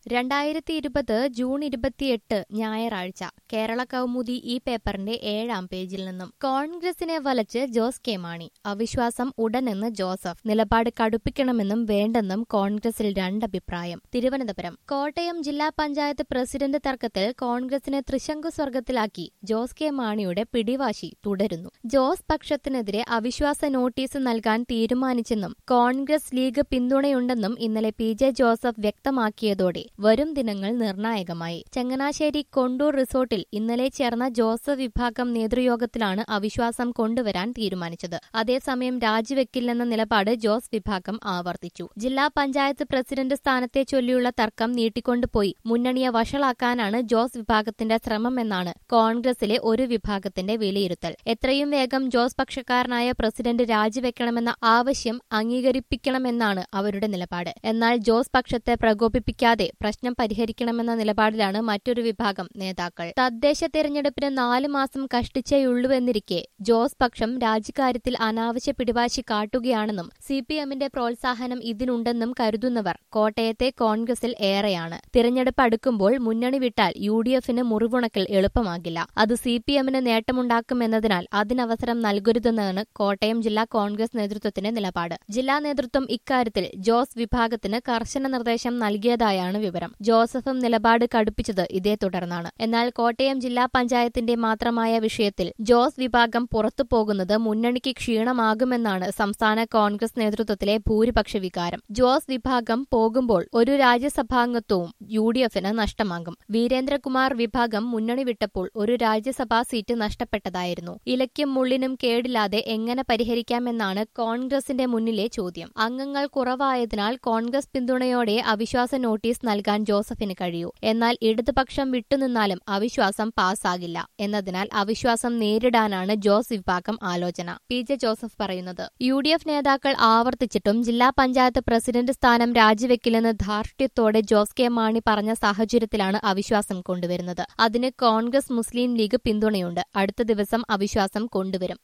രണ്ടായിരത്തി ഇരുപത് ജൂൺ ഇരുപത്തിയെട്ട് ഞായറാഴ്ച കേരള കൗമുദി ഈ പേപ്പറിന്റെ ഏഴാം പേജിൽ നിന്നും കോൺഗ്രസിനെ വലച്ച് ജോസ് കെ മാണി അവിശ്വാസം ഉടനെന്ന് ജോസഫ് നിലപാട് കടുപ്പിക്കണമെന്നും വേണ്ടെന്നും കോൺഗ്രസിൽ രണ്ടഭിപ്രായം തിരുവനന്തപുരം കോട്ടയം ജില്ലാ പഞ്ചായത്ത് പ്രസിഡന്റ് തർക്കത്തിൽ കോൺഗ്രസിനെ തൃശങ്കു സ്വർഗത്തിലാക്കി ജോസ് കെ മാണിയുടെ പിടിവാശി തുടരുന്നു ജോസ് പക്ഷത്തിനെതിരെ അവിശ്വാസ നോട്ടീസ് നൽകാൻ തീരുമാനിച്ചെന്നും കോൺഗ്രസ് ലീഗ് പിന്തുണയുണ്ടെന്നും ഇന്നലെ പി ജെ ജോസഫ് വ്യക്തമാക്കിയതോടെ വരും ദിനങ്ങൾ നിർണായകമായി ചങ്ങനാശ്ശേരി കൊണ്ടൂർ റിസോർട്ടിൽ ഇന്നലെ ചേർന്ന ജോസഫ് വിഭാഗം നേതൃയോഗത്തിലാണ് അവിശ്വാസം കൊണ്ടുവരാൻ തീരുമാനിച്ചത് അതേസമയം രാജിവെക്കില്ലെന്ന നിലപാട് ജോസ് വിഭാഗം ആവർത്തിച്ചു ജില്ലാ പഞ്ചായത്ത് പ്രസിഡന്റ് സ്ഥാനത്തെ ചൊല്ലിയുള്ള തർക്കം നീട്ടിക്കൊണ്ടുപോയി മുന്നണിയെ വഷളാക്കാനാണ് ജോസ് വിഭാഗത്തിന്റെ ശ്രമമെന്നാണ് കോൺഗ്രസിലെ ഒരു വിഭാഗത്തിന്റെ വിലയിരുത്തൽ എത്രയും വേഗം ജോസ് പക്ഷക്കാരനായ പ്രസിഡന്റ് രാജിവെക്കണമെന്ന ആവശ്യം അംഗീകരിപ്പിക്കണമെന്നാണ് അവരുടെ നിലപാട് എന്നാൽ ജോസ് പക്ഷത്തെ പ്രകോപിപ്പിക്കാതെ പ്രശ്നം പരിഹരിക്കണമെന്ന നിലപാടിലാണ് മറ്റൊരു വിഭാഗം നേതാക്കൾ തദ്ദേശ തെരഞ്ഞെടുപ്പിന് നാല് മാസം കഷ്ടിച്ചേയുള്ളൂവെന്നിരിക്കെ ജോസ് പക്ഷം രാജിക്കാര്യത്തിൽ അനാവശ്യ പിടിവാശി കാട്ടുകയാണെന്നും സി പി എമ്മിന്റെ പ്രോത്സാഹനം ഇതിനുണ്ടെന്നും കരുതുന്നവർ കോട്ടയത്തെ കോൺഗ്രസിൽ ഏറെയാണ് തിരഞ്ഞെടുപ്പ് അടുക്കുമ്പോൾ മുന്നണി വിട്ടാൽ യു ഡി എഫിന് മുറിവുണക്കൽ എളുപ്പമാകില്ല അത് സി പി എമ്മിന് നേട്ടമുണ്ടാക്കുമെന്നതിനാൽ അതിനവസരം നൽകരുതെന്നാണ് കോട്ടയം ജില്ലാ കോൺഗ്രസ് നേതൃത്വത്തിന്റെ നിലപാട് ജില്ലാ നേതൃത്വം ഇക്കാര്യത്തിൽ ജോസ് വിഭാഗത്തിന് കർശന നിർദ്ദേശം നൽകിയതായാണ് വിവരം ജോസഫും നിലപാട് കടുപ്പിച്ചത് ഇതേ തുടർന്നാണ് എന്നാൽ കോട്ടയം ജില്ലാ പഞ്ചായത്തിന്റെ മാത്രമായ വിഷയത്തിൽ ജോസ് വിഭാഗം പുറത്തു പോകുന്നത് മുന്നണിക്ക് ക്ഷീണമാകുമെന്നാണ് സംസ്ഥാന കോൺഗ്രസ് നേതൃത്വത്തിലെ ഭൂരിപക്ഷ വികാരം ജോസ് വിഭാഗം പോകുമ്പോൾ ഒരു രാജ്യസഭാംഗത്വവും യു ഡി എഫിന് നഷ്ടമാകും വീരേന്ദ്രകുമാർ വിഭാഗം മുന്നണി വിട്ടപ്പോൾ ഒരു രാജ്യസഭാ സീറ്റ് നഷ്ടപ്പെട്ടതായിരുന്നു ഇലയ്ക്കും മുള്ളിനും കേടില്ലാതെ എങ്ങനെ പരിഹരിക്കാമെന്നാണ് കോൺഗ്രസിന്റെ മുന്നിലെ ചോദ്യം അംഗങ്ങൾ കുറവായതിനാൽ കോൺഗ്രസ് പിന്തുണയോടെ അവിശ്വാസ നോട്ടീസ് നൽകാൻ ജോസഫിന് കഴിയൂ എന്നാൽ ഇടതുപക്ഷം വിട്ടുനിന്നാലും അവിശ്വാസം പാസ്സാകില്ല എന്നതിനാൽ അവിശ്വാസം നേരിടാനാണ് ജോസ് വിഭാഗം ആലോചന പി ജെ ജോസഫ് പറയുന്നത് യു ഡി എഫ് നേതാക്കൾ ആവർത്തിച്ചിട്ടും ജില്ലാ പഞ്ചായത്ത് പ്രസിഡന്റ് സ്ഥാനം രാജിവെക്കില്ലെന്ന് ധാർഷ്ട്യത്തോടെ ജോസ് കെ മാണി പറഞ്ഞ സാഹചര്യത്തിലാണ് അവിശ്വാസം കൊണ്ടുവരുന്നത് അതിന് കോൺഗ്രസ് മുസ്ലിം ലീഗ് പിന്തുണയുണ്ട് അടുത്ത ദിവസം അവിശ്വാസം കൊണ്ടുവരും